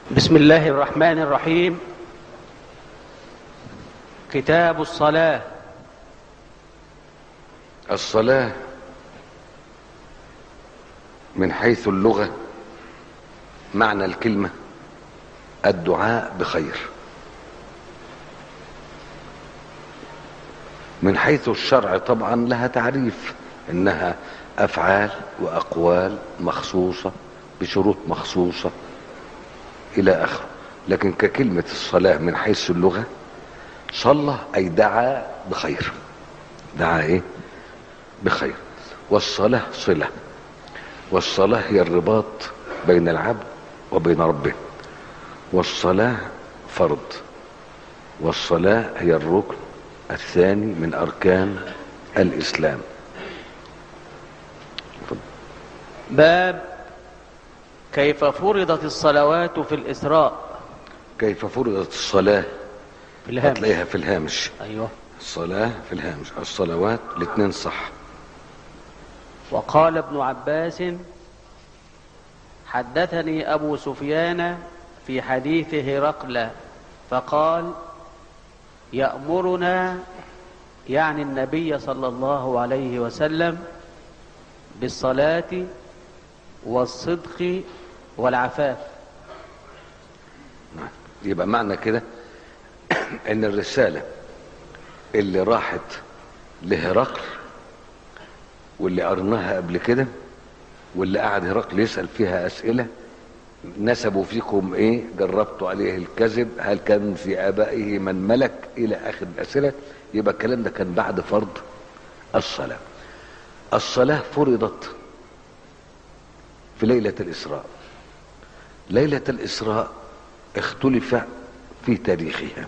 بسم الله الرحمن الرحيم كتاب الصلاة الصلاة من حيث اللغة معنى الكلمة الدعاء بخير من حيث الشرع طبعا لها تعريف انها افعال واقوال مخصوصة بشروط مخصوصة الى اخره لكن ككلمة الصلاة من حيث اللغة صلى اي دعا بخير دعا ايه بخير والصلاة صلة والصلاة هي الرباط بين العبد وبين ربه والصلاة فرض والصلاة هي الركن الثاني من أركان الإسلام باب كيف فرضت الصلوات في الإسراء كيف فرضت الصلاة في الهامش هتلاقيها في الهامش أيوه الصلاة في الهامش الصلوات الاثنين صح وقال ابن عباس حدثني أبو سفيان في حديث هرقل فقال يأمرنا يعني النبي صلى الله عليه وسلم بالصلاة والصدق والعفاف يبقى معنى كده ان الرسالة اللي راحت لهرقل واللي قرناها قبل كده واللي قعد هرقل يسأل فيها أسئلة نسبوا فيكم ايه جربتوا عليه الكذب هل كان في ابائه من ملك الى اخر الاسئله يبقى الكلام ده كان بعد فرض الصلاه الصلاه فرضت في ليله الاسراء ليله الاسراء اختلف في تاريخها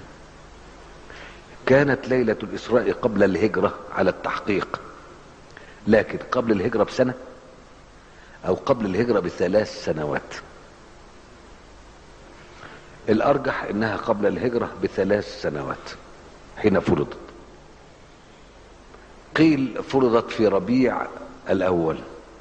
كانت ليله الاسراء قبل الهجره على التحقيق لكن قبل الهجره بسنه او قبل الهجره بثلاث سنوات الارجح انها قبل الهجرة بثلاث سنوات حين فرضت قيل فرضت في ربيع الاول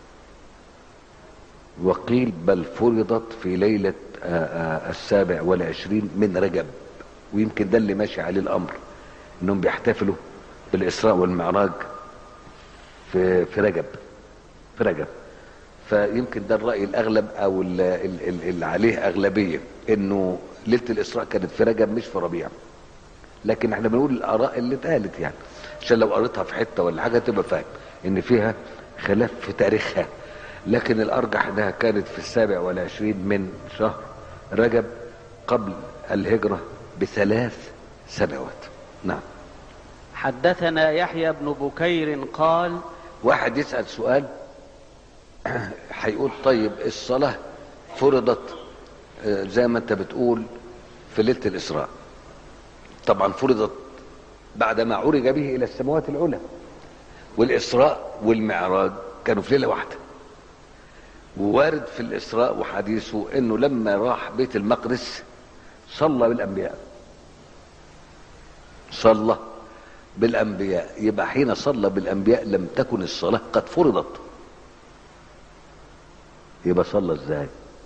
وقيل بل فرضت في ليلة السابع والعشرين من رجب ويمكن ده اللي ماشي عليه الامر انهم بيحتفلوا بالاسراء والمعراج في في رجب في رجب فيمكن ده الراي الاغلب او اللي عليه اغلبيه انه ليله الاسراء كانت في رجب مش في ربيع لكن احنا بنقول الاراء اللي اتقالت يعني عشان لو قريتها في حته ولا حاجه تبقى فاهم ان فيها خلاف في تاريخها لكن الارجح انها كانت في السابع والعشرين من شهر رجب قبل الهجره بثلاث سنوات نعم حدثنا يحيى بن بكير قال واحد يسال سؤال هيقول طيب الصلاه فرضت زي ما انت بتقول في ليله الاسراء طبعا فرضت بعدما عرج به الى السماوات العلى والاسراء والمعراج كانوا في ليله واحده ووارد في الاسراء وحديثه انه لما راح بيت المقدس صلى بالانبياء صلى بالانبياء يبقى حين صلى بالانبياء لم تكن الصلاه قد فرضت يبقى صلى ازاي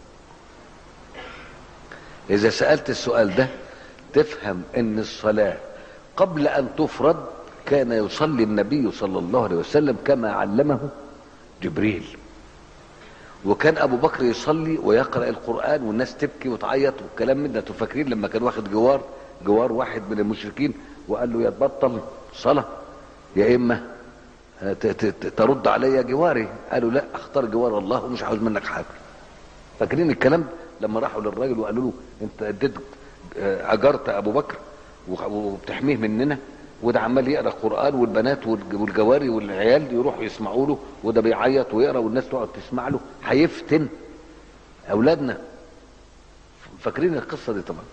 اذا سألت السؤال ده تفهم ان الصلاة قبل ان تفرض كان يصلي النبي صلى الله عليه وسلم كما علمه جبريل وكان ابو بكر يصلي ويقرأ القرآن والناس تبكي وتعيط والكلام من ده تفكرين لما كان واخد جوار جوار واحد من المشركين وقال له يا تبطل صلاة يا اما ترد علي جواري قالوا لا اختار جوار الله ومش عاوز منك حاجة فاكرين الكلام ده لما راحوا للراجل وقالوا له انت اديت اجرت ابو بكر وبتحميه مننا وده عمال يقرا قران والبنات والجواري والعيال يروحوا يسمعوا له وده بيعيط ويقرا والناس تقعد تسمع له هيفتن اولادنا فاكرين القصه دي طبعا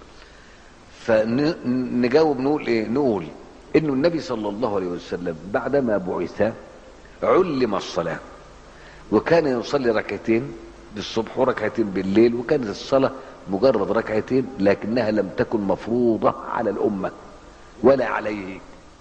فنجاوب نقول ايه نقول انه النبي صلى الله عليه وسلم بعدما بعث علم الصلاه وكان يصلي ركعتين بالصبح وركعتين بالليل وكانت الصلاة مجرد ركعتين لكنها لم تكن مفروضة على الأمة ولا عليه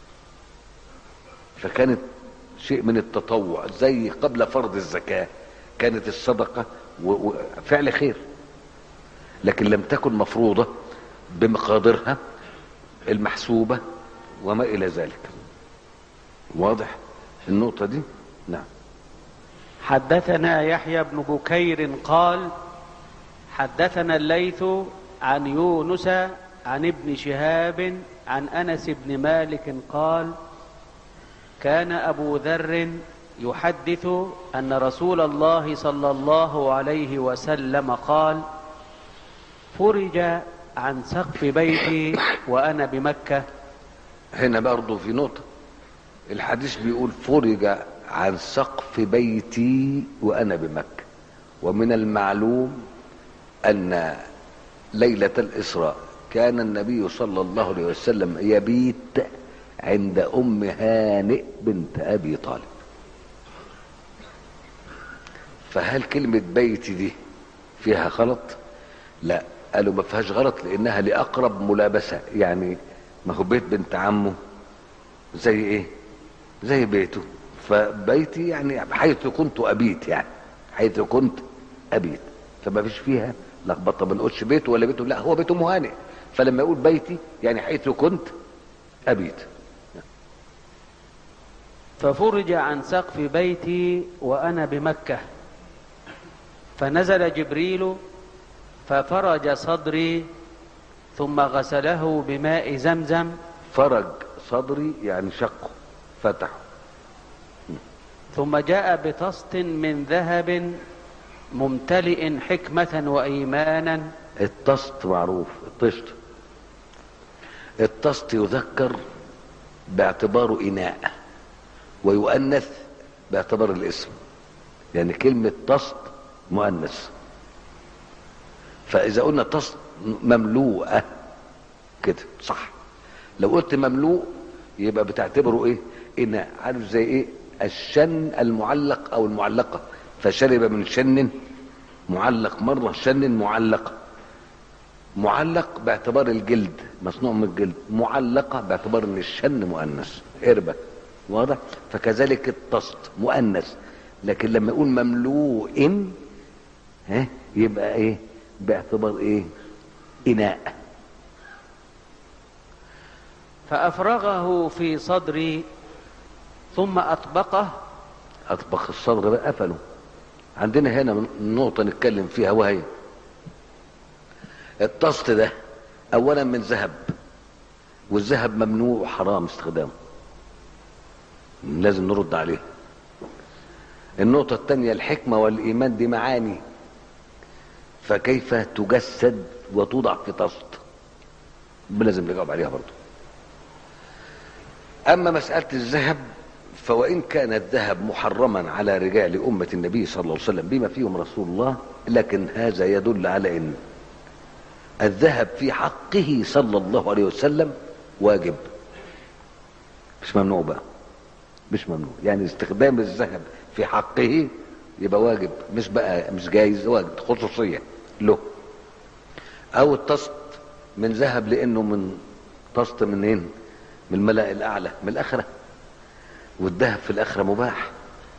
فكانت شيء من التطوع زي قبل فرض الزكاة كانت الصدقة وفعل خير لكن لم تكن مفروضة بمقاديرها المحسوبة وما إلى ذلك واضح النقطة دي نعم حدثنا يحيى بن بكير قال حدثنا الليث عن يونس عن ابن شهاب عن انس بن مالك قال كان ابو ذر يحدث ان رسول الله صلى الله عليه وسلم قال فرج عن سقف بيتي وانا بمكه هنا برضه في نقطة الحديث بيقول فرج عن سقف بيتي وأنا بمكة ومن المعلوم أن ليلة الإسراء كان النبي صلى الله عليه وسلم يبيت عند أم هانئ بنت أبي طالب فهل كلمة بيتي دي فيها غلط؟ لا قالوا ما فيهاش غلط لأنها لأقرب ملابسة يعني ما هو بيت بنت عمه زي إيه؟ زي بيته فبيتي يعني حيث كنت أبيت يعني حيث كنت أبيت فما فيش فيها لخبطة ما نقولش بيته ولا بيته لا هو بيته مهانئ فلما يقول بيتي يعني حيث كنت أبيت ففرج عن سقف بيتي وانا بمكه فنزل جبريل ففرج صدري ثم غسله بماء زمزم فرج صدري يعني شقه فتحه ثم جاء بطست من ذهب ممتلئ حكمه وايمانا الطست معروف الطشت الطست يذكر باعتباره إناء ويؤنث باعتبار الاسم يعني كلمة طست مؤنث فإذا قلنا طست مملوءة كده صح لو قلت مملوء يبقى بتعتبره ايه إناء عارف زي ايه الشن المعلق أو المعلقة فشرب من شن معلق مرة شن معلقة معلق باعتبار الجلد مصنوع من الجلد معلقة باعتبار ان الشن مؤنث قربة واضح فكذلك الطست مؤنث لكن لما يقول مملوء ها يبقى ايه باعتبار ايه اناء فافرغه في صدري ثم اطبقه اطبخ الصدر بقى قفله عندنا هنا نقطة نتكلم فيها وهي الطست ده اولا من ذهب والذهب ممنوع وحرام استخدامه لازم نرد عليه النقطة الثانية الحكمة والإيمان دي معاني فكيف تجسد وتوضع في طست لازم نجاوب عليها برضو أما مسألة الذهب فوإن كان الذهب محرما على رجال أمة النبي صلى الله عليه وسلم بما فيهم رسول الله لكن هذا يدل على أن الذهب في حقه صلى الله عليه وسلم واجب مش ممنوع بقى مش ممنوع يعني استخدام الذهب في حقه يبقى واجب مش بقى مش جايز واجب خصوصية له او الطست من ذهب لانه من طست منين من الملأ الاعلى من الاخره والذهب في الاخره مباح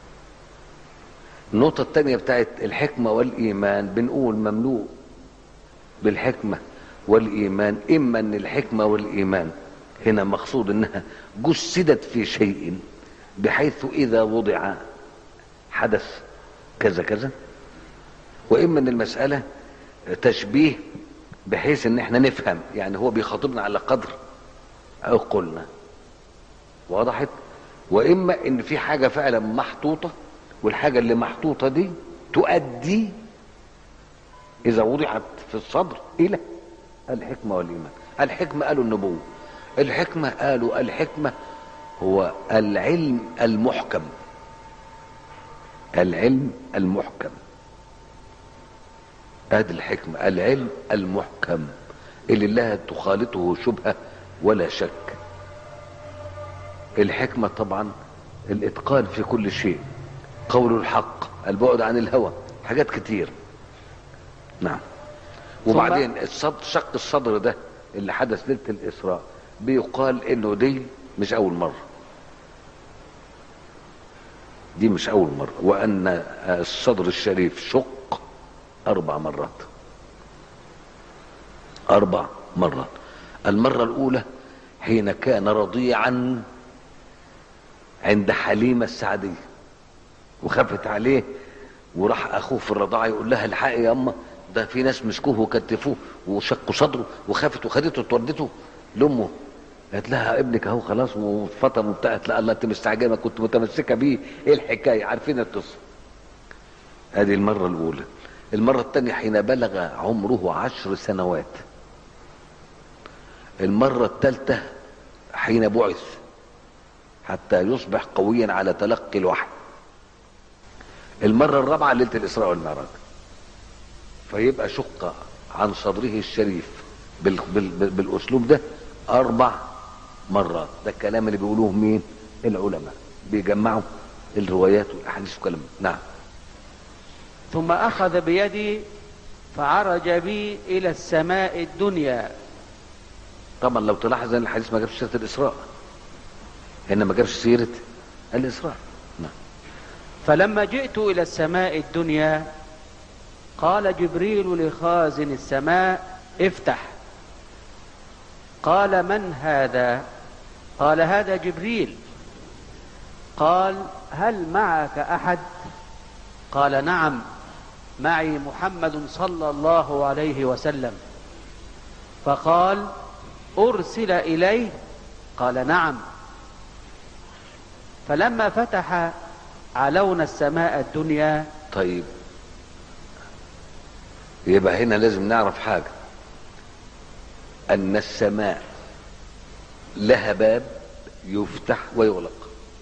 النقطة الثانية بتاعت الحكمة والإيمان بنقول مملوء بالحكمة والإيمان إما أن الحكمة والإيمان هنا مقصود أنها جسدت في شيء بحيث إذا وضع حدث كذا كذا وإما أن المسألة تشبيه بحيث أن احنا نفهم يعني هو بيخاطبنا على قدر عقولنا وضحت وإما أن في حاجة فعلا محطوطة والحاجة اللي محطوطة دي تؤدي إذا وضعت في الصدر إلى الحكمة والإيمان الحكمة قالوا النبوة الحكمة قالوا الحكمة هو العلم المحكم العلم المحكم هذه الحكمة العلم المحكم اللي لا تخالطه شبهة ولا شك الحكمة طبعا الإتقان في كل شيء قول الحق البعد عن الهوى حاجات كتير نعم وبعدين الصدر شق الصدر ده اللي حدث ليله الاسراء بيقال انه دي مش اول مره دي مش اول مره وان الصدر الشريف شق اربع مرات أربع مرات المرة الأولى حين كان رضيعا عند حليمة السعدية وخافت عليه وراح أخوه في الرضاعة يقول لها الحقي يا أما ده في ناس مسكوه وكتفوه وشقوا صدره وخافت وخدته وتودته لأمه قالت لها ابنك اهو خلاص وفطم وبتاع قالت لها الله انت مستعجله كنت متمسكه بيه ايه الحكايه عارفين القصه هذه المره الاولى المره الثانيه حين بلغ عمره عشر سنوات المره الثالثه حين بعث حتى يصبح قويا على تلقي الوحي المره الرابعه ليله الاسراء والمعراج فيبقى شق عن صدره الشريف بال بال بال بالاسلوب ده اربع مرات ده الكلام اللي بيقولوه مين العلماء بيجمعوا الروايات والاحاديث والكلام نعم ثم أخذ بيدي فعرج بي إلى السماء الدنيا طبعا لو تلاحظ ان الحديث ما جابش سيره الاسراء هنا ما جابش سيره الاسراء نعم فلما جئت إلى السماء الدنيا قال جبريل لخازن السماء افتح قال من هذا قال هذا جبريل قال هل معك أحد قال نعم معي محمد صلى الله عليه وسلم فقال أرسل إليه قال نعم فلما فتح علونا السماء الدنيا طيب يبقى هنا لازم نعرف حاجه ان السماء لها باب يفتح ويغلق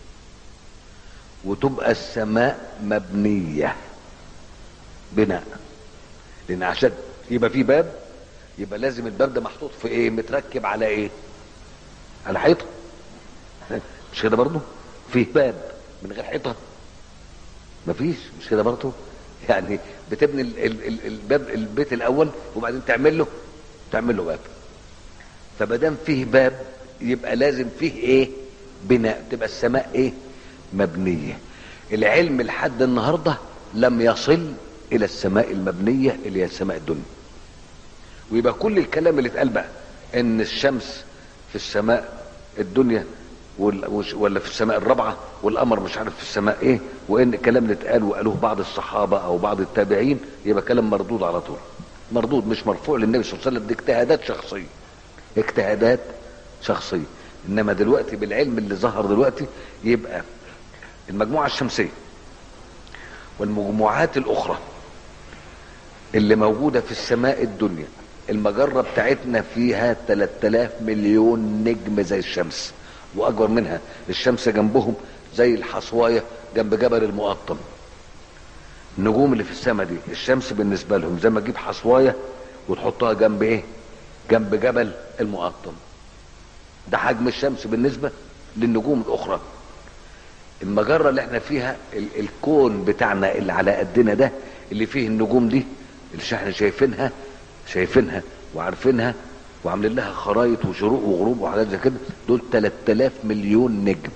وتبقى السماء مبنيه بناء لان عشان يبقى في باب يبقى لازم الباب ده محطوط في ايه متركب على ايه على حيطه مش كده برضه فيه باب من غير حيطه مفيش مش كده برضه يعني بتبني ال- ال- ال- الباب البيت الاول وبعدين تعمل له تعمل له باب فما دام فيه باب يبقى لازم فيه ايه بناء تبقى السماء ايه مبنيه العلم لحد النهارده لم يصل الى السماء المبنيه اللي هي السماء الدنيا ويبقى كل الكلام اللي اتقال بقى ان الشمس في السماء الدنيا وال- وش- ولا في السماء الرابعه والقمر مش عارف في السماء ايه وان الكلام اللي اتقال وقالوه بعض الصحابه او بعض التابعين يبقى كلام مردود على طول مردود مش مرفوع للنبي صلى الله عليه وسلم دي اجتهادات شخصيه اجتهادات شخصيه انما دلوقتي بالعلم اللي ظهر دلوقتي يبقى المجموعه الشمسيه والمجموعات الاخرى اللي موجودة في السماء الدنيا المجرة بتاعتنا فيها 3000 مليون نجم زي الشمس وأكبر منها الشمس جنبهم زي الحصواية جنب جبل المقطم النجوم اللي في السماء دي الشمس بالنسبة لهم زي ما تجيب حصواية وتحطها جنب ايه جنب جبل المقطم ده حجم الشمس بالنسبة للنجوم الأخرى المجرة اللي احنا فيها ال- الكون بتاعنا اللي على قدنا ده اللي فيه النجوم دي اللي احنا شايفينها شايفينها وعارفينها وعاملين لها خرايط وشروق وغروب وحاجات زي كده دول 3000 مليون نجم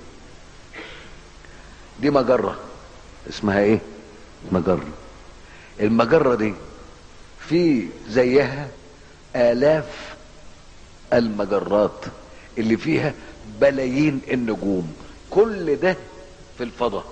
دي مجرة اسمها ايه مجرة المجرة دي في زيها آلاف المجرات اللي فيها بلايين النجوم كل ده في الفضاء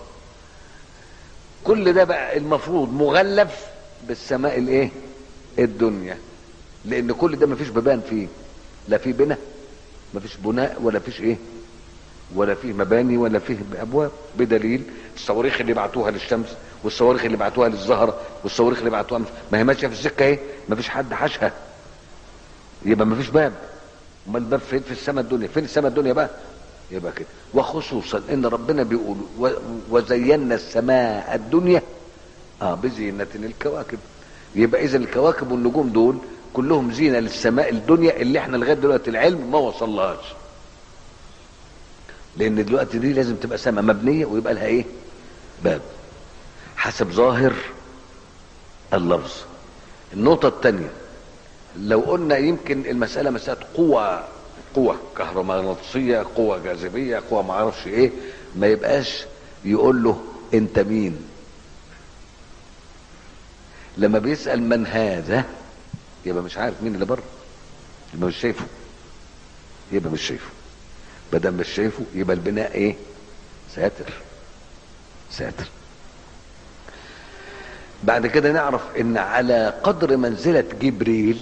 كل ده بقى المفروض مغلف بالسماء الايه الدنيا لان كل ده مفيش بيبان فيه لا في بناء مفيش بناء ولا فيش ايه ولا فيه مباني ولا فيه ابواب بدليل الصواريخ اللي بعتوها للشمس والصواريخ اللي بعتوها للزهره والصواريخ اللي بعتوها مش ما هي ماشيه في السكه اهي مفيش حد حاشها يبقى مفيش باب امال الباب فين في السماء الدنيا فين السماء الدنيا بقى يبقى كده وخصوصا ان ربنا بيقول و- وزينا السماء الدنيا اه بزينة الكواكب يبقى اذا الكواكب والنجوم دول كلهم زينة للسماء الدنيا اللي احنا لغاية دلوقتي العلم ما وصلهاش لان دلوقتي دي لازم تبقى سماء مبنية ويبقى لها ايه باب حسب ظاهر اللفظ النقطة الثانية لو قلنا يمكن المسألة مسألة قوة قوة كهرومغناطيسية قوة جاذبية قوة معرفش ايه ما يبقاش يقول له انت مين لما بيسأل من هذا يبقى مش عارف مين اللي بره يبقى مش شايفه يبقى مش شايفه بدل مش شايفه يبقى البناء ايه ساتر ساتر بعد كده نعرف ان على قدر منزلة جبريل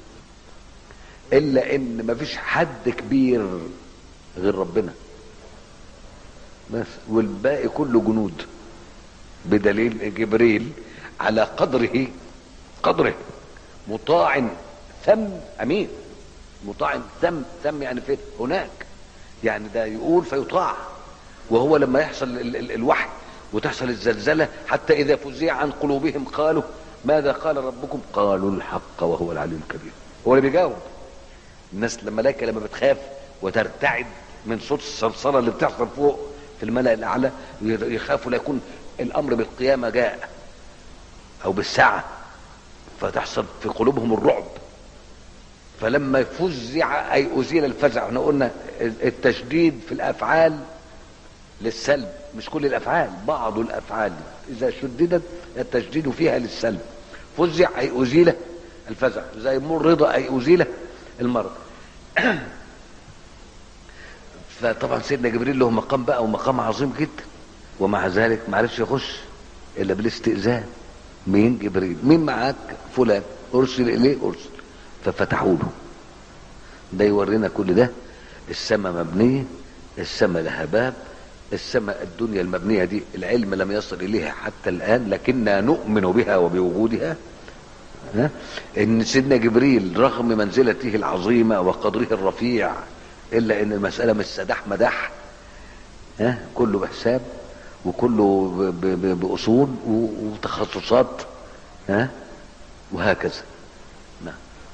الا ان مفيش حد كبير غير ربنا بس والباقي كله جنود بدليل جبريل على قدره قدره مطاع ثم امين مطاع ثم ثم يعني فين هناك يعني ده يقول فيطاع وهو لما يحصل ال ال الوحي وتحصل الزلزله حتى اذا فزع عن قلوبهم قالوا ماذا قال ربكم قالوا الحق وهو العلي الكبير هو اللي بيجاوب الناس الملائكه لما بتخاف وترتعد من صوت الصرصره اللي بتحصل فوق في الملأ الاعلى يخافوا لا يكون الامر بالقيامه جاء او بالساعه فتحصل في قلوبهم الرعب فلما فزع اي ازيل الفزع احنا قلنا التشديد في الافعال للسلب مش كل الافعال بعض الافعال اذا شددت التشديد فيها للسلب فزع اي ازيل الفزع زي مرض اي ازيل المرض فطبعا سيدنا جبريل له مقام بقى ومقام عظيم جدا ومع ذلك ما عرفش يخش الا بالاستئذان مين جبريل مين معاك فلان ارسل اليه ارسل ففتحوا له ده يورينا كل ده السماء مبنيه السماء لها باب السماء الدنيا المبنيه دي العلم لم يصل اليها حتى الان لكننا نؤمن بها وبوجودها ها؟ ان سيدنا جبريل رغم منزلته العظيمه وقدره الرفيع الا ان المساله مش سداح مداح ها كله بحساب وكله ب- ب- باصول و- وتخصصات ها وهكذا نعم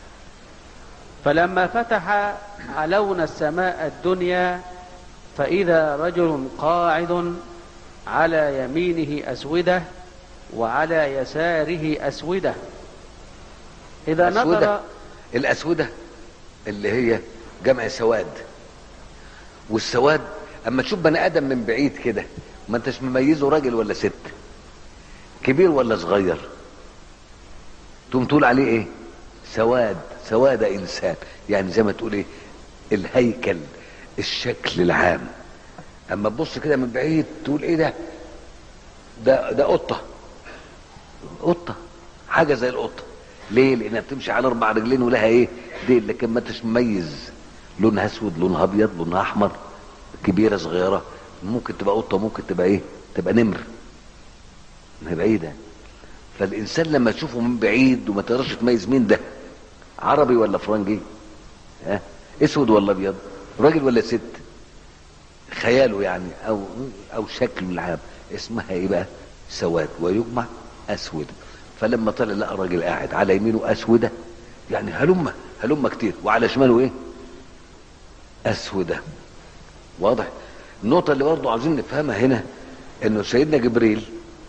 فلما فتح علونا السماء الدنيا فإذا رجل قاعد على يمينه أسودة وعلى يساره أسودة إذا أسودة. نظر الاسوده اللي هي جمع سواد والسواد اما تشوف بني ادم من بعيد كده ما انتش مميزه راجل ولا ست كبير ولا صغير تقوم تقول عليه ايه سواد سواد انسان يعني زي ما تقول ايه الهيكل الشكل العام اما تبص كده من بعيد تقول ايه ده ده ده قطه قطه حاجه زي القطه ليه لانها بتمشي على اربع رجلين ولها ايه ديل لكن ما انتش مميز لونها اسود لونها ابيض لونها احمر كبيره صغيره ممكن تبقى قطه ممكن تبقى ايه تبقى نمر ما هي بعيده فالانسان لما تشوفه من بعيد وما تقدرش تميز مين ده عربي ولا فرنجي ها اسود ولا ابيض راجل ولا ست خياله يعني او او شكله العام اسمها ايه بقى سواد ويجمع اسود فلما طلع لقى راجل قاعد على يمينه اسوده يعني هلمه هلمه كتير وعلى شماله ايه اسوده واضح النقطه اللي برضه عاوزين نفهمها هنا انه سيدنا جبريل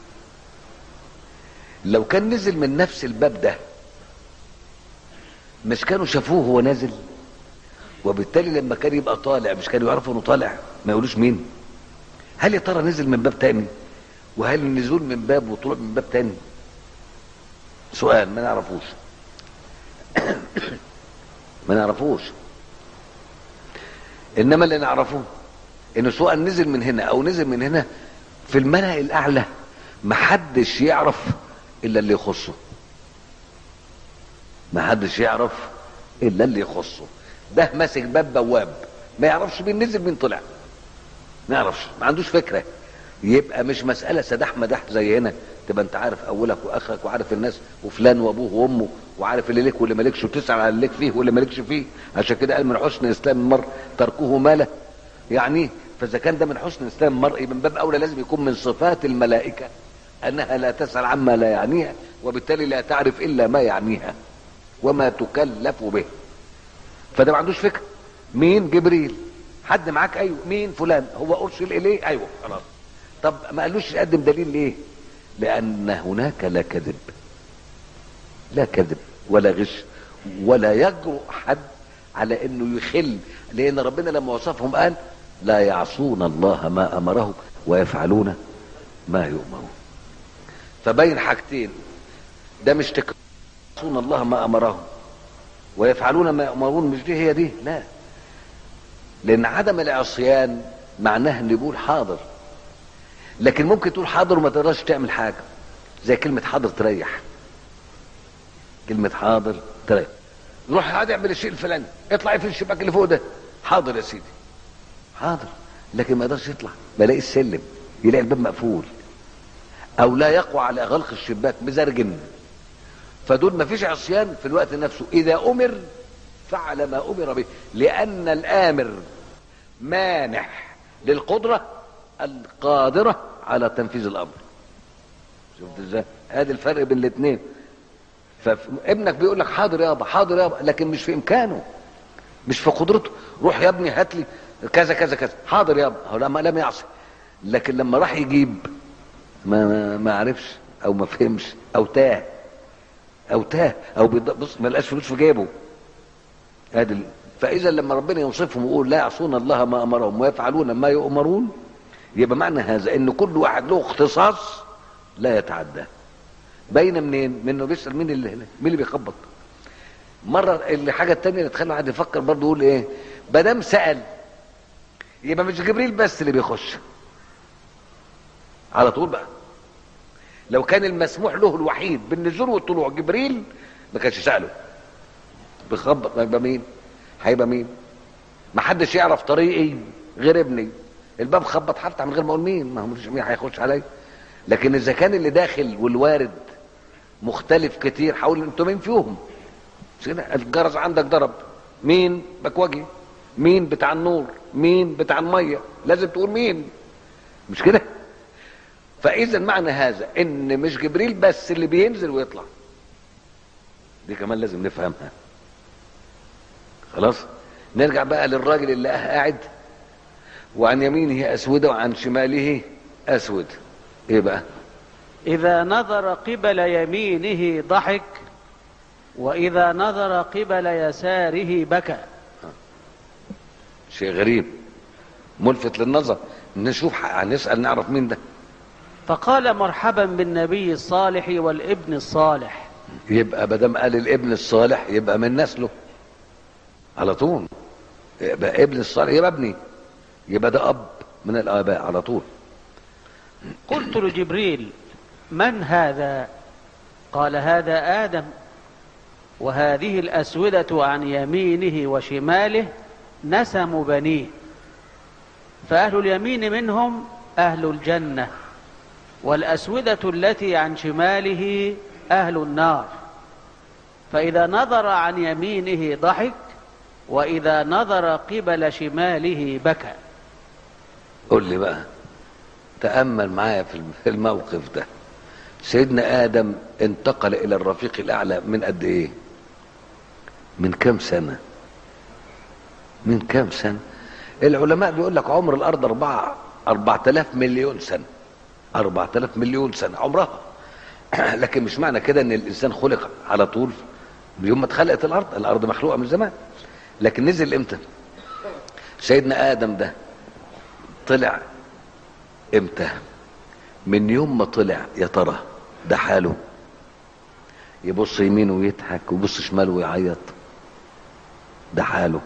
لو كان نزل من نفس الباب ده مش كانوا شافوه وهو نازل وبالتالي لما كان يبقى طالع مش كانوا يعرفوا انه طالع ما يقولوش مين هل يا ترى نزل من باب تاني وهل النزول من باب وطلوع من باب تاني سؤال ما نعرفوش ما نعرفوش انما اللي نعرفه انه سواء نزل من هنا او نزل من هنا في الملأ الاعلى محدش يعرف الا اللي يخصه محدش يعرف الا اللي يخصه ده ماسك باب بواب ما يعرفش مين نزل مين طلع ما يعرفش ما عندوش فكره يبقى مش مساله سداح مداح زي هنا تبقى انت عارف اولك واخرك وعارف الناس وفلان وابوه وامه وعارف اللي ليك واللي مالكش وتسال على اللي ليك فيه واللي مالكش فيه عشان كده قال من حسن اسلام المرء تركه ما له يعني فاذا كان ده من حسن اسلام المرء من باب اولى لازم يكون من صفات الملائكه انها لا تسال عما لا يعنيها وبالتالي لا تعرف الا ما يعنيها وما تكلف به فده ما عندوش فكره مين جبريل حد معاك ايوه مين فلان هو ارسل اليه ايوه خلاص طب ما قالوش قدم دليل ليه لان هناك لا كذب لا كذب ولا غش ولا يجرؤ حد على انه يخل لان ربنا لما وصفهم قال لا يعصون الله ما امرهم ويفعلون ما يؤمرون فبين حاجتين ده مش تكرار يعصون الله ما امرهم ويفعلون ما يؤمرون مش دي هي دي لا لان عدم العصيان معناه ان يقول حاضر لكن ممكن تقول حاضر وما تقدرش تعمل حاجه زي كلمه حاضر تريح كلمه حاضر تريح روح عادي اعمل الشيء الفلاني اطلع في الشباك اللي فوق ده حاضر يا سيدي حاضر لكن ما يقدرش يطلع بلاقي السلم يلاقي الباب مقفول او لا يقوى على غلق الشباك مزرجن فدول ما فيش عصيان في الوقت نفسه اذا امر فعل ما امر به لان الامر مانح للقدره القادره على تنفيذ الامر شفت ازاي ادي الفرق بين الاثنين فابنك بيقول لك حاضر يابا حاضر يابا لكن مش في امكانه مش في قدرته روح يا ابني هات لي كذا كذا كذا حاضر يابا هو لما لم يعصي لكن لما راح يجيب ما ما, ما عرفش او ما فهمش او تاه او تاه او بيض- بص ما لقاش فلوس في جيبه ادي ال- فاذا لما ربنا يوصفهم ويقول لا يعصون الله ما امرهم ويفعلون ما يؤمرون يبقى معنى هذا ان كل واحد له اختصاص لا يتعداه باينه منين؟ من انه بيسال مين اللي هنا؟ مين اللي بيخبط؟ مره الحاجه الثانيه اللي تخلي الواحد يفكر برضه يقول ايه؟ ما دام سال يبقى مش جبريل بس اللي بيخش على طول بقى لو كان المسموح له الوحيد بالنزول والطلوع جبريل ما كانش ساله بيخبط هيبقى مين؟ هيبقى مين؟ ما حدش يعرف طريقي غير ابني الباب خبط حتى من غير ما اقول مين ما هو مش مين هيخش عليا لكن اذا كان اللي داخل والوارد مختلف كتير حاول انتوا مين فيهم مش كده الجرس عندك ضرب مين بكوجي مين بتاع النور مين بتاع الميه لازم تقول مين مش كده فاذا معنى هذا ان مش جبريل بس اللي بينزل ويطلع دي كمان لازم نفهمها خلاص نرجع بقى للراجل اللي قاعد وعن يمينه اسود وعن شماله اسود ايه بقى إذا نظر قبل يمينه ضحك وإذا نظر قبل يساره بكى شيء غريب ملفت للنظر نشوف هنسال نعرف مين ده فقال مرحبا بالنبي الصالح والابن الصالح يبقى بدم قال الابن الصالح يبقى من نسله على طول يبقى ابن الصالح يبقى ابني يبقى ده اب من الاباء على طول قلت لجبريل من هذا قال هذا آدم وهذه الأسودة عن يمينه وشماله نسم بنيه فأهل اليمين منهم أهل الجنة والأسودة التي عن شماله أهل النار فإذا نظر عن يمينه ضحك وإذا نظر قبل شماله بكى قول لي بقى تامل معايا في في الموقف ده سيدنا ادم انتقل الى الرفيق الاعلى من قد ايه من كام سنه من كام سنه العلماء بيقول لك عمر الارض أربعة أربعة آلاف مليون سنة أربعة آلاف مليون سنة عمرها لكن مش معنى كده ان الانسان خلق على طول يوم ما اتخلقت الارض الارض مخلوقه من زمان لكن نزل امتى سيدنا ادم ده طلع امتى من يوم ما طلع يا ترى ده حاله يبص يمينه ويضحك ويبص شماله ويعيط ده حاله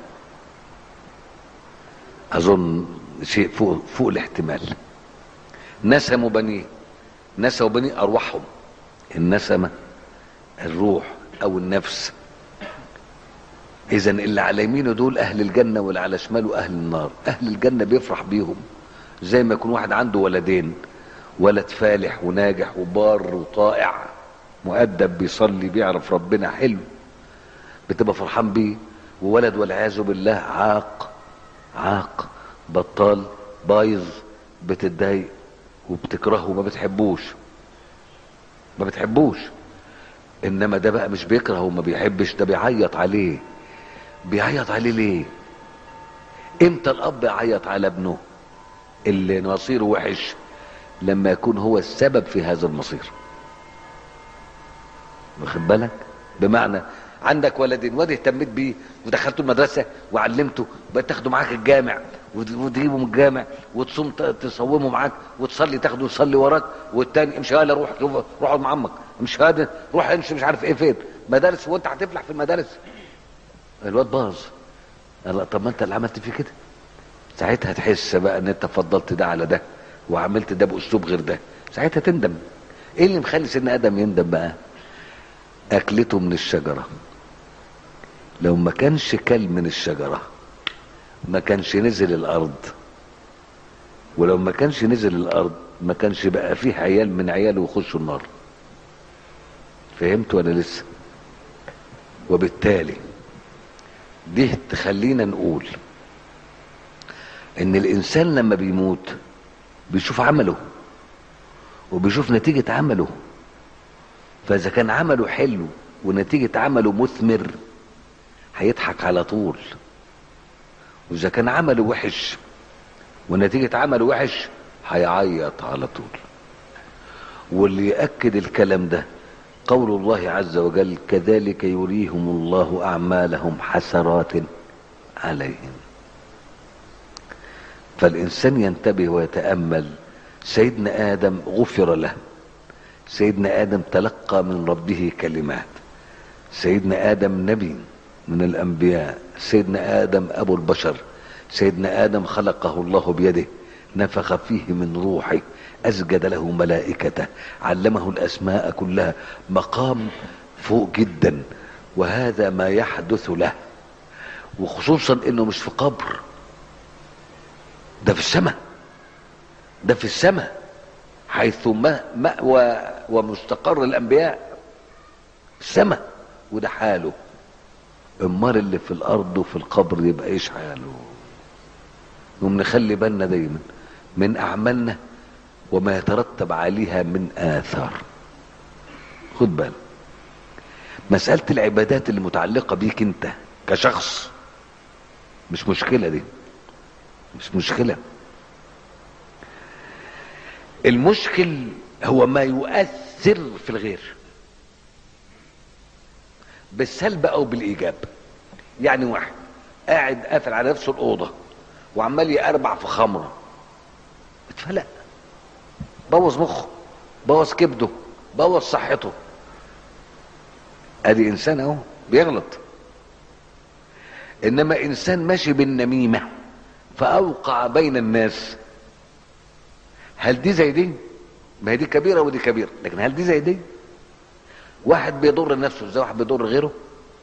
اظن شيء فوق فوق الاحتمال نسموا بنيه نسوا بنيه ارواحهم النسمه الروح او النفس اذا اللي على يمينه دول اهل الجنه واللي على شماله اهل النار اهل الجنه بيفرح بيهم زي ما يكون واحد عنده ولدين ولد فالح وناجح وبار وطائع مؤدب بيصلي بيعرف ربنا حلو بتبقى فرحان بيه وولد والعياذ بالله عاق عاق بطال بايظ بتتضايق وبتكرهه وما بتحبوش ما بتحبوش انما ده بقى مش بيكره وما بيحبش ده بيعيط عليه بيعيط عليه ليه امتى الاب يعيط على ابنه اللي مصيره وحش لما يكون هو السبب في هذا المصير واخد بالك بمعنى عندك ولدين واد اهتميت بيه ودخلته المدرسه وعلمته بقيت تاخده معاك الجامع وتجيبه من الجامع وتصوم ت- تصومه معاك وتصلي تاخده يصلي وراك والتاني امشي هلا روح شوف روح اقعد مع عمك امشي هذا روح امشي مش عارف ايه فين مدارس وانت هتفلح في المدارس الواد باظ قال لا طب ما انت اللي عملت فيه كده ساعتها تحس بقى ان انت فضلت ده على ده وعملت ده باسلوب غير ده ساعتها تندم ايه اللي مخلي سيدنا ادم يندم بقى اكلته من الشجره لو ما كانش كل من الشجره ما كانش نزل الارض ولو ما كانش نزل الارض ما كانش بقى فيه عيال من عياله يخشوا النار فهمت ولا لسه وبالتالي دي تخلينا نقول ان الانسان لما بيموت بيشوف عمله وبيشوف نتيجة عمله فاذا كان عمله حلو ونتيجة عمله مثمر هيضحك على طول واذا كان عمله وحش ونتيجة عمله وحش هيعيط على طول واللي يأكد الكلام ده قول الله عز وجل كذلك يريهم الله أعمالهم حسرات عليهم فالإنسان ينتبه ويتأمل سيدنا آدم غفر له سيدنا آدم تلقى من ربه كلمات سيدنا آدم نبي من الأنبياء سيدنا آدم أبو البشر سيدنا آدم خلقه الله بيده نفخ فيه من روحه أسجد له ملائكته علمه الأسماء كلها مقام فوق جدا وهذا ما يحدث له وخصوصا انه مش في قبر ده في السماء ده في السماء حيث مأوى ومستقر الأنبياء السماء وده حاله امال اللي في الأرض وفي القبر يبقى ايش حاله نقوم نخلي بالنا دايما من أعمالنا وما يترتب عليها من آثار خد بالك مسألة العبادات اللي متعلقة بيك انت كشخص مش مشكلة دي مش مشكلة المشكل هو ما يؤثر في الغير بالسلب او بالايجاب يعني واحد قاعد قافل على نفسه الاوضه وعمال يقربع في خمره اتفلق بوظ مخه بوظ كبده بوظ صحته ادي انسان اهو بيغلط انما انسان ماشي بالنميمه فاوقع بين الناس هل دي زي دي ما هي دي كبيره ودي كبيره لكن هل دي زي دي واحد بيضر نفسه زي واحد بيضر غيره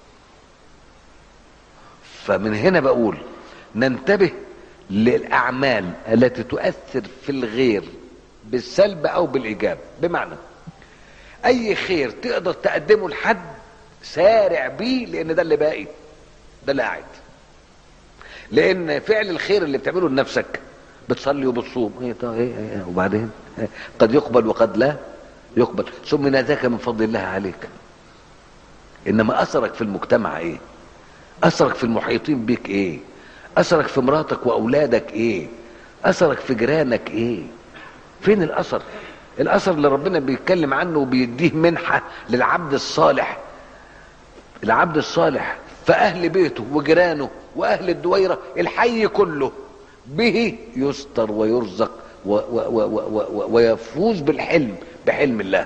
فمن هنا بقول ننتبه للاعمال التي تؤثر في الغير بالسلب او بالايجاب بمعنى اي خير تقدر تقدمه لحد سارع بيه لان ده اللي باقي ده اللي قاعد لان فعل الخير اللي بتعمله لنفسك بتصلي وبتصوم ايه طيب ايه, إيه وبعدين إيه قد يقبل وقد لا يقبل ثم ذاك من فضل الله عليك انما اثرك في المجتمع ايه اثرك في المحيطين بك ايه اثرك في مراتك واولادك ايه اثرك في جيرانك ايه فين الاثر الاثر اللي ربنا بيتكلم عنه وبيديه منحه للعبد الصالح العبد الصالح فاهل بيته وجيرانه واهل الدويره الحي كله به يستر ويرزق و و و و و ويفوز بالحلم بحلم الله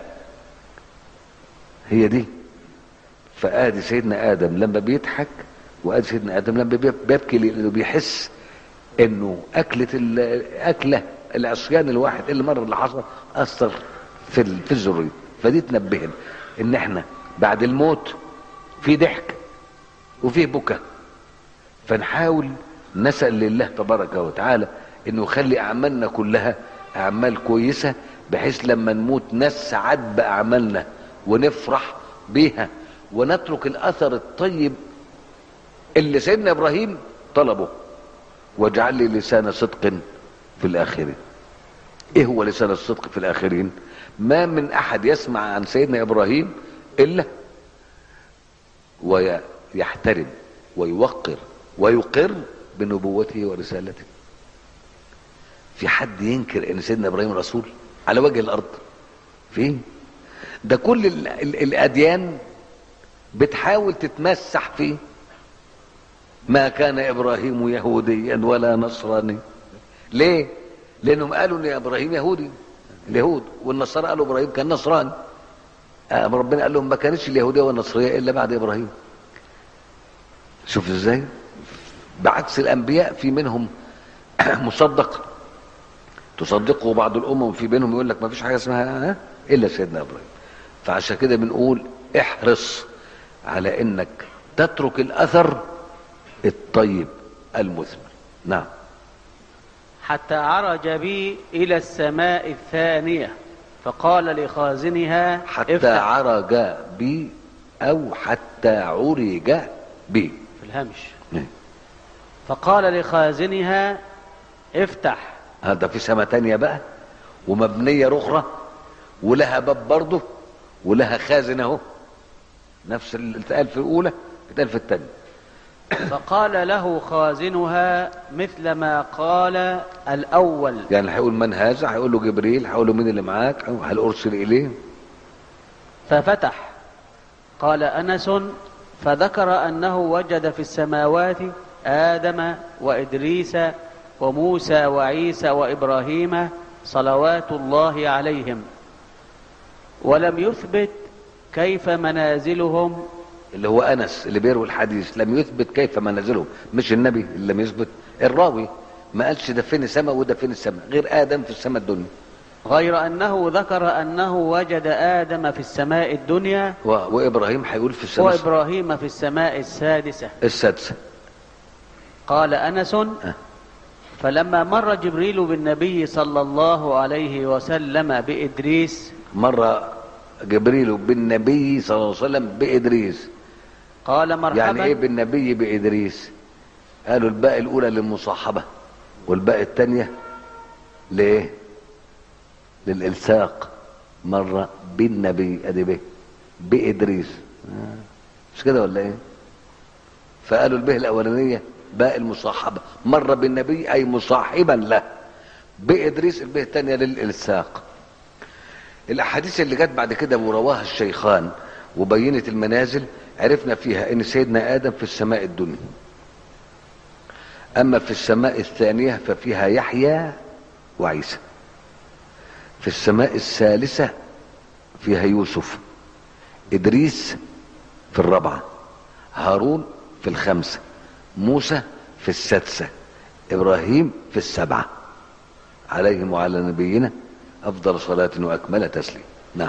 هي دي فادي سيدنا ادم لما بيضحك وادي سيدنا ادم لما بيبكي لانه بيحس انه اكله الاكله العصيان الواحد اللي مر اللي حصل اثر في في الذريه فدي تنبهنا ان احنا بعد الموت في ضحك وفيه بكى فنحاول نسأل لله تبارك وتعالى انه يخلي اعمالنا كلها اعمال كويسة بحيث لما نموت نسعد باعمالنا ونفرح بيها ونترك الاثر الطيب اللي سيدنا ابراهيم طلبه واجعل لي لسان صدق في الاخرين ايه هو لسان الصدق في الاخرين ما من احد يسمع عن سيدنا ابراهيم الا ويحترم ويوقر ويقر بنبوته ورسالته في حد ينكر ان سيدنا ابراهيم رسول على وجه الارض فين ده كل ال ال الاديان بتحاول تتمسح فيه ما كان ابراهيم يهوديا ولا نصراني ليه لانهم قالوا ان ابراهيم يهودي اليهود والنصارى قالوا ابراهيم كان نصراني ربنا قال لهم ما كانتش اليهوديه والنصريه الا بعد ابراهيم شوف ازاي بعكس الانبياء في منهم مصدق تصدقه بعض الامم وفي بينهم يقول لك ما فيش حاجه اسمها ها الا سيدنا ابراهيم فعشان كده بنقول احرص على انك تترك الاثر الطيب المثمر نعم حتى عرج بي إلى السماء الثانية فقال لخازنها حتى افتح عرج بي او حتى عرج بي في الهمش نعم. فقال لخازنها افتح هذا في سما تانية بقى ومبنية أخرى ولها باب برضه ولها خازن اهو نفس اللي اتقال في الأولى اتقال في الثانية فقال له خازنها مثل ما قال الأول يعني هيقول من هذا هيقول له جبريل هيقول له مين اللي معاك هل أرسل إليه ففتح قال أنس فذكر أنه وجد في السماوات آدم وإدريس وموسى وعيسى وإبراهيم صلوات الله عليهم ولم يثبت كيف منازلهم اللي هو أنس اللي بيروي الحديث لم يثبت كيف منازلهم مش النبي اللي لم يثبت الراوي ما قالش ده فين السماء وده فين السماء غير آدم في السماء الدنيا غير أنه ذكر أنه وجد آدم في السماء الدنيا و... وإبراهيم هيقول في السماء وإبراهيم في السماء السادسة السادسة قال أنس فلما مر جبريل بالنبي صلى الله عليه وسلم بإدريس مرة جبريل بالنبي صلى الله عليه وسلم بإدريس قال مرحبا يعني ايه بالنبي بإدريس قالوا الباء الأولى للمصاحبة والباء الثانية لإيه للإلصاق مرة بالنبي أدي به بإدريس آه. مش كده ولا إيه فقالوا البه الأولانية باء المصاحبة مرة بالنبي أي مصاحبا له بإدريس البه الثانية للإلصاق الأحاديث اللي جت بعد كده ورواها الشيخان وبينت المنازل عرفنا فيها ان سيدنا ادم في السماء الدنيا اما في السماء الثانيه ففيها يحيى وعيسى في السماء الثالثه فيها يوسف ادريس في الرابعه هارون في الخامسه موسى في السادسه ابراهيم في السبعه عليهم وعلى نبينا افضل صلاه واكمل تسليم نعم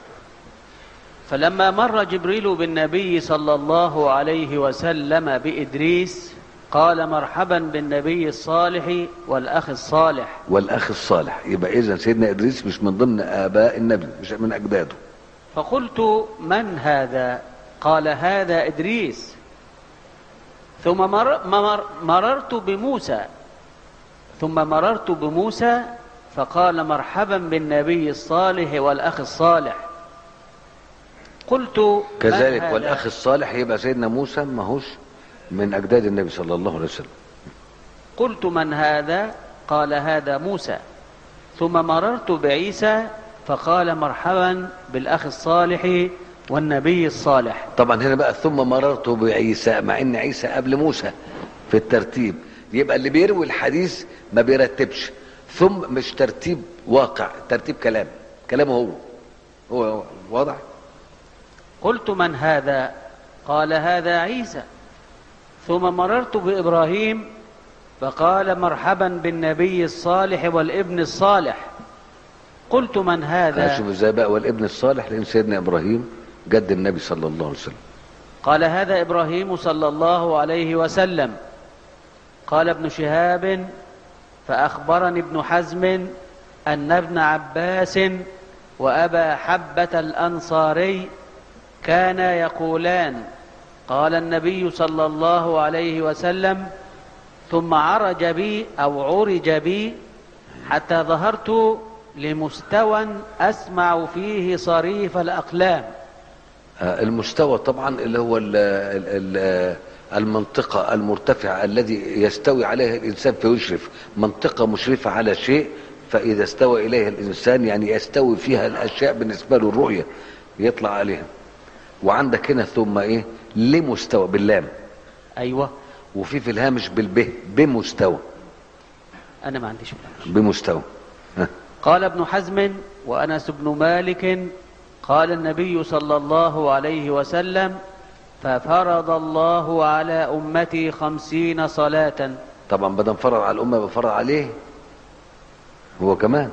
فلما مر جبريل بالنبي صلى الله عليه وسلم بإدريس قال مرحبا بالنبي الصالح والأخ الصالح والاخ الصالح يبقى اذا سيدنا ادريس مش من ضمن اباء النبي مش من اجداده فقلت من هذا قال هذا إدريس ثم مر مر مررت بموسى ثم مررت بموسى فقال مرحبا بالنبي الصالح والأخ الصالح قلت من كذلك هذا؟ والاخ الصالح يبقى سيدنا موسى ماهوش من اجداد النبي صلى الله عليه وسلم قلت من هذا قال هذا موسى ثم مررت بعيسى فقال مرحبا بالأخ الصالح والنبي الصالح طبعا هنا بقى ثم مررت بعيسى مع ان عيسى قبل موسى في الترتيب يبقى اللي بيروي الحديث ما بيرتبش ثم مش ترتيب واقع ترتيب كلام كلامه هو هو, هو واضح قلت من هذا قال هذا عيسى ثم مررت بإبراهيم فقال مرحبا بالنبي الصالح والابن الصالح قلت من هذا شوف ازاي بقى والابن الصالح لان سيدنا ابراهيم جد النبي صلى الله عليه وسلم قال هذا إبراهيم صلى الله عليه وسلم قال ابن شهاب فأخبرني ابن حزم أن ابن عباس وأبا حبة الأنصاري كانا يقولان قال النبي صلى الله عليه وسلم ثم عرج بي أو عرج بي حتى ظهرت لمستوى أسمع فيه صريف الأقلام آه، المستوى طبعا اللي هو ال ال ال المنطقة المرتفعة الذي يستوي عليها الإنسان فيشرف منطقة مشرفة على شيء فإذا استوى إليها الإنسان يعني يستوي فيها الأشياء بالنسبة له الرؤية يطلع عليها وعندك هنا ثم إيه لمستوى باللام أيوة وفي في الهامش بالب بمستوى أنا ما عنديش ملامش بمستوى ها. قال ابن حزم وأنس بن مالك قال النبي صلى الله عليه وسلم ففرض الله على أمتي خمسين صلاة طبعا بدل فرض على الامه بفرض عليه هو كمان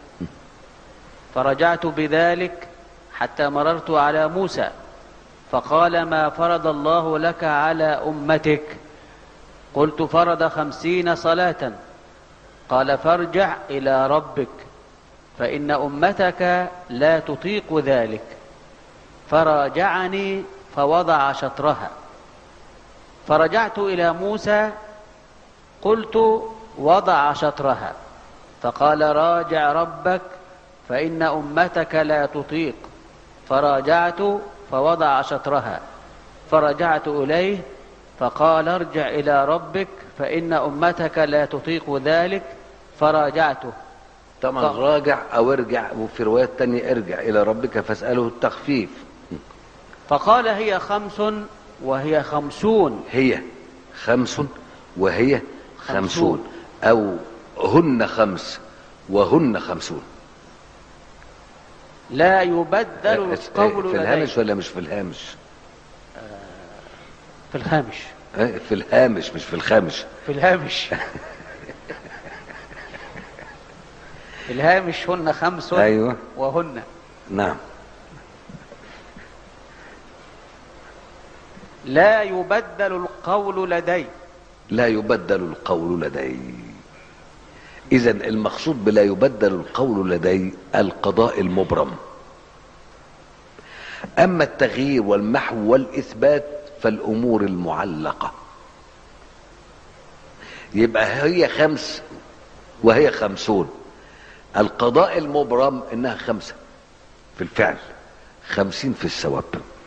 فرجعت بذلك حتى مررت على موسى فقال ما فرض الله لك على أمتك قلت فرض خمسين صلاة قال فارجع إلى ربك فإن أمتك لا تطيق ذلك فراجعني فوضع شطرها فرجعت إلى موسى قلت وضع شطرها فقال راجع ربك فإن أمتك لا تطيق فراجعت فوضع شطرها فرجعت إليه فقال ارجع إلى ربك فإن أمتك لا تطيق ذلك فراجعته طبعا طب. راجع او ارجع وفي روايات تانية ارجع الى ربك فاسأله التخفيف فقال هي خمس وهي خمسون هي خمس وهي خمسون. خمسون او هن خمس وهن خمسون لا يبدل القول في الهامش لدي ولا مش في الهامش في الهامش اه، في الهامش مش في الخامش في الهامش في الهامش هن خمس ايوه وهن نعم لا يبدل القول لدي لا يبدل القول لدي اذا المقصود بلا يبدل القول لدي القضاء المبرم اما التغيير والمحو والاثبات فالامور المعلقه يبقى هي خمس وهي خمسون القضاء المبرم انها خمسه في الفعل خمسين في الثواب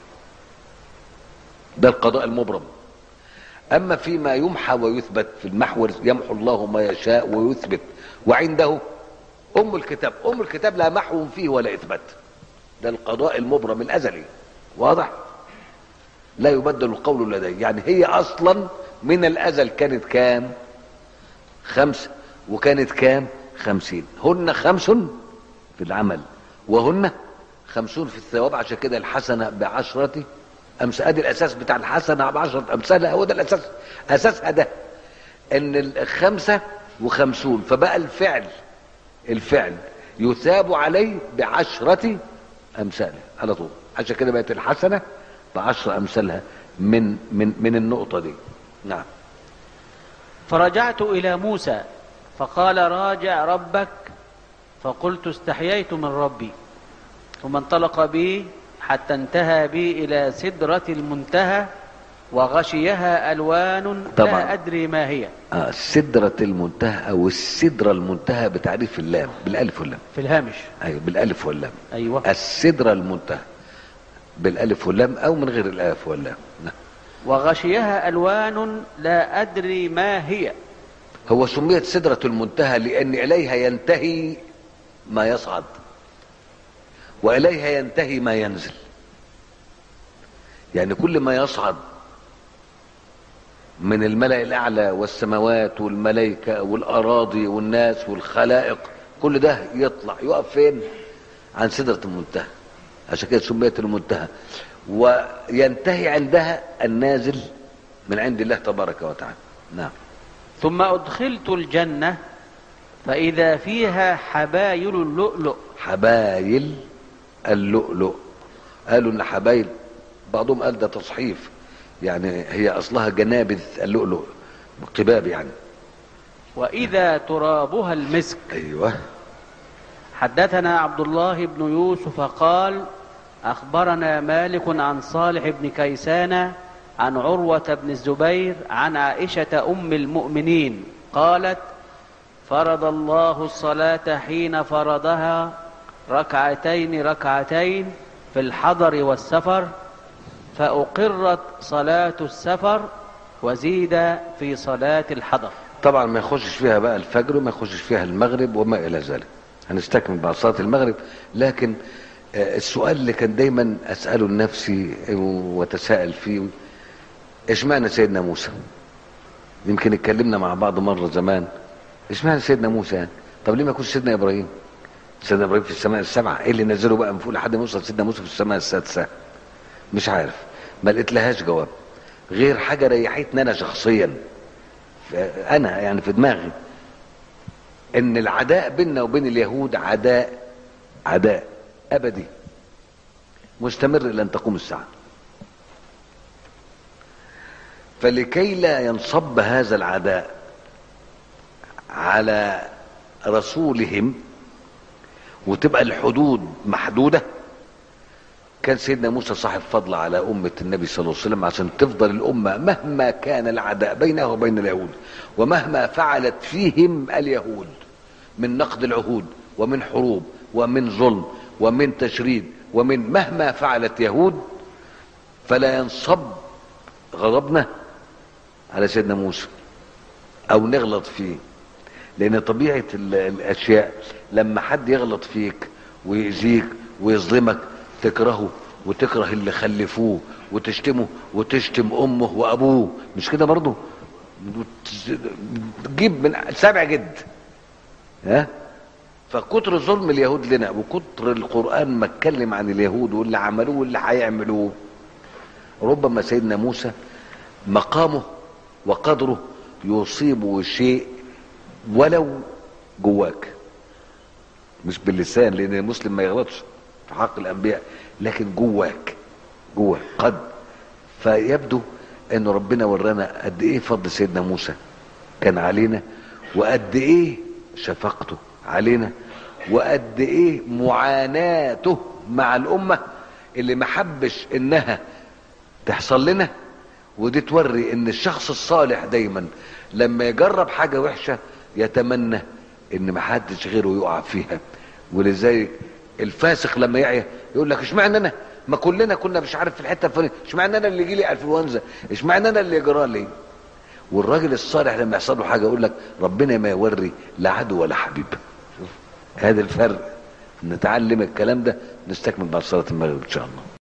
ده القضاء المبرم اما فيما يمحى ويثبت في المحور يمحو الله ما يشاء ويثبت وعنده ام الكتاب ام الكتاب لا محو فيه ولا اثبات ده القضاء المبرم الازلي واضح لا يبدل القول لدي يعني هي اصلا من الازل كانت كام خمسة وكانت كام خمسين هن خمس في العمل وهن خمسون في الثواب عشان كده الحسنة بعشرة أمس ادي الاساس بتاع الحسنة بعشرة امثالها هو ده الاساس اساسها ده ان الخمسة وخمسون فبقى الفعل الفعل يثاب عليه بعشرة امثاله على طول عشان كده بقت الحسنة بعشر امثالها من من من النقطة دي نعم فرجعت إلى موسى فقال راجع ربك فقلت استحييت من ربي ثم انطلق بي حتى انتهى بي إلى سدرة المنتهى وغشيها ألوان طبعا. لا أدري ما هي آه سدرة المنتهى او السدرة المنتهى بتعريف اللام بالالف واللام في الهامش ايوه بالالف واللام أيوة السدرة المنتهى بالالف واللام او من غير الالف واللام نعم. وغشيها ألوان لا أدري ما هي هو سميت سدرة المنتهى لأن إليها ينتهي ما يصعد وإليها ينتهي ما ينزل يعني كل ما يصعد من الملأ الأعلى والسماوات والملائكة والأراضي والناس والخلائق كل ده يطلع يقف فين عن سدرة المنتهى عشان كده سميت المنتهى وينتهي عندها النازل من عند الله تبارك وتعالى نعم ثم أدخلت الجنة فإذا فيها حبايل اللؤلؤ حبايل اللؤلؤ قالوا ان حبايل بعضهم قال ده تصحيف يعني هي اصلها جنابذ اللؤلؤ قباب يعني وإذا ترابها المسك ايوه حدثنا عبد الله بن يوسف قال أخبرنا مالك عن صالح بن كيسان عن عروة بن الزبير عن عائشة أم المؤمنين قالت فرض الله الصلاة حين فرضها ركعتين ركعتين في الحضر والسفر فأقرت صلاة السفر وزيد في صلاة الحضر طبعا ما يخشش فيها بقى الفجر وما يخشش فيها المغرب وما الى ذلك هنستكمل بعد صلاه المغرب لكن آه، السؤال اللي كان دايما اساله لنفسي واتساءل فيه ايش معنى سيدنا موسى يمكن اتكلمنا مع بعض مره زمان ايش معنى سيدنا موسى يعني طب ليه ما يكونش سيدنا ابراهيم سيدنا ابراهيم في السماء السبعه ايه اللي نزله بقى من فوق لحد ما يوصل سيدنا موسى في السماء السادسه مش عارف ما لقيت لهاش جواب غير حاجه ريحتني انا شخصيا ف- انا يعني في دماغي ان العداء بيننا وبين اليهود عداء عداء ابدي مستمر الى ان تقوم الساعه فلكي لا ينصب هذا العداء على رسولهم وتبقى الحدود محدوده كان سيدنا موسى صاحب فضل على أمة النبي صلى الله عليه وسلم عشان تفضل الأمة مهما كان العداء بينها وبين اليهود ومهما فعلت فيهم اليهود من نقد العهود ومن حروب ومن ظلم ومن تشريد ومن مهما فعلت يهود فلا ينصب غضبنا على سيدنا موسى أو نغلط فيه لأن طبيعة ال- الأشياء لما حد يغلط فيك ويأذيك ويظلمك تكرهه وتكره اللي خلفوه وتشتمه وتشتم امه وابوه مش كده برضه وت- تجيب من سابع جد ها فكتر ظلم اليهود لنا وكتر القران ما اتكلم عن اليهود واللي عملوه واللي هيعملوه ربما سيدنا موسى مقامه وقدره يصيبه شيء ولو جواك مش باللسان لان المسلم ما يغلطش في حق الانبياء لكن جواك جواك قد فيبدو ان ربنا ورانا قد ايه فضل سيدنا موسى كان علينا وقد ايه شفقته علينا وقد ايه معاناته مع الامه اللي ما حبش انها تحصل لنا ودي توري ان الشخص الصالح دايما لما يجرب حاجه وحشه يتمنى ان ما حدش غيره يقع فيها ولذلك الفاسق لما يعيا يقول لك اشمعنى انا ما كلنا كنا مش عارف في الحته الفلانيه اشمعنى انا اللي يجي لي انفلونزا اشمعنى انا اللي يجرى لي والراجل الصالح لما يحصل له حاجه يقول لك ربنا ما يوري لا عدو ولا حبيب شوف هذا الفرق نتعلم الكلام ده نستكمل بعد صلاه المغرب ان شاء الله